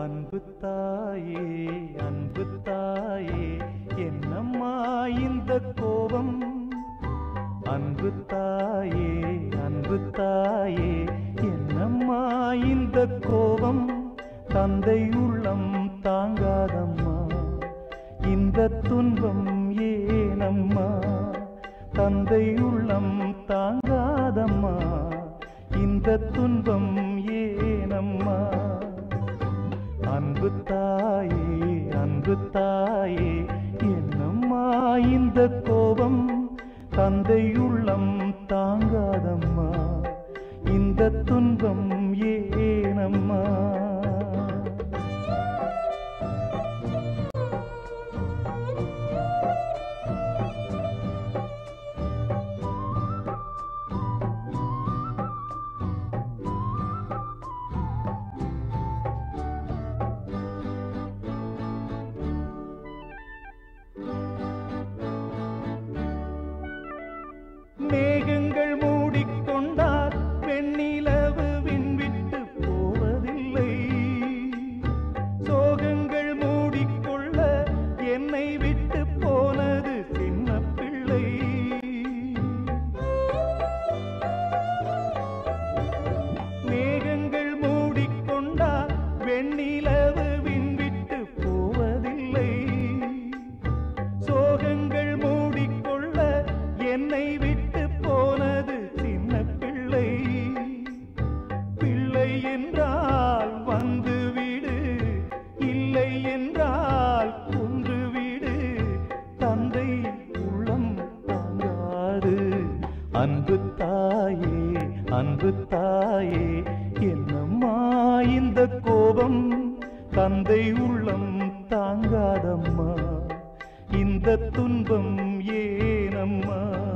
அன்பு தாயே அன்பு தாயே என்னம்மா இந்த கோபம் அன்பு தாயே அன்பு தாயே என்னம்மா இந்த கோபம் தந்தை உள்ளம் தாங்காதம்மா இந்த துன்பம் ஏனம்மா தந்தை உள்ளம் தாங்காதம்மா இந்த துன்பம் ஏனம்மா அன்பு தாயே அன்பு தாயே என்னம்மா இந்த கோபம் தந்தை உள்ளம் தாங்காதம்மா இந்த துன்பம் ஏனம்மா மேகங்கள் மூடிக்கொண்டால் வெண்ணிலவு விண்விட்டு போவதில்லை சோகங்கள் மூடிக்கொள்ள என்னை விட்டு போனது சின்ன பிள்ளை மேகங்கள் மூடிக்கொண்டால் வெண்ணிலவு விண்விட்டு போவதில்லை சோகங்கள் மூடிக்கொள்ள என்னை விட்டு போனது சின்ன பிள்ளை பிள்ளை என்றால் வந்து விடு இல்லை என்றால் கொன்று விடு தந்தை உள்ளம் தாங்காது அன்பு தாயே அன்பு தாயே என்னம்மா இந்த கோபம் தந்தை உள்ளம் தாங்காதம்மா இந்த துன்பம் ஏனம்மா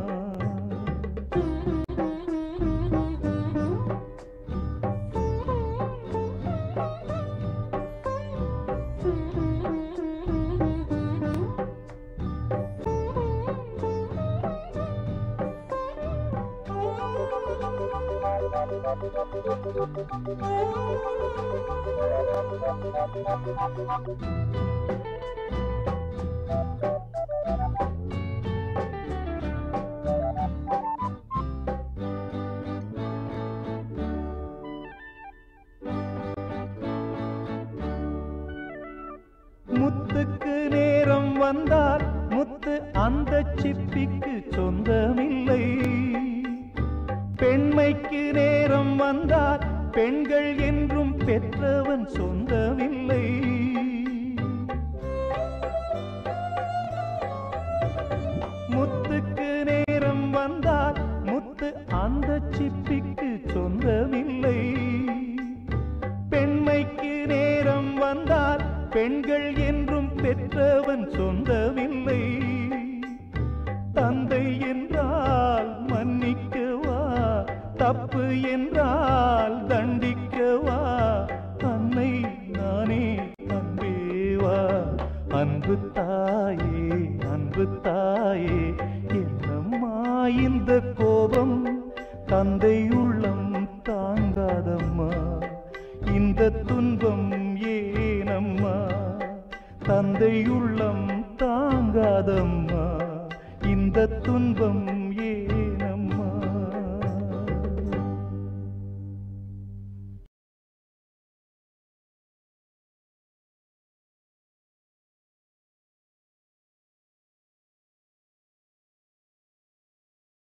முத்துக்கு நேரம் வந்தால் முத்து அந்த சிப்பிக்கு சொந்தமில்லை பெண்மைக்கு நேரம் வந்தால் பெண்கள் என்றும் பெற்றவன் சொந்தமில்லை முத்துக்கு நேரம் வந்தால் முத்து அந்த சிப்பிக்கு சொந்தமில்லை பெண்மைக்கு நேரம் வந்தால் பெண்கள் என்றும் பெற்றவன் சொந்தமில்லை தந்தை என்றால் மன்னிக்கவா தப்பு என்றால் தண்டிக்கவா அன்னை நானே அன்பேவா அன்பு தாயே அன்பு தாயே என்னம்மா இந்த கோபம் தந்தை உள்ளம் தாங்காதம்மா இந்த துன்பம் ஏனம்மா தந்தை உள்ளம் தாங்காதம்மா இந்த துன்பம்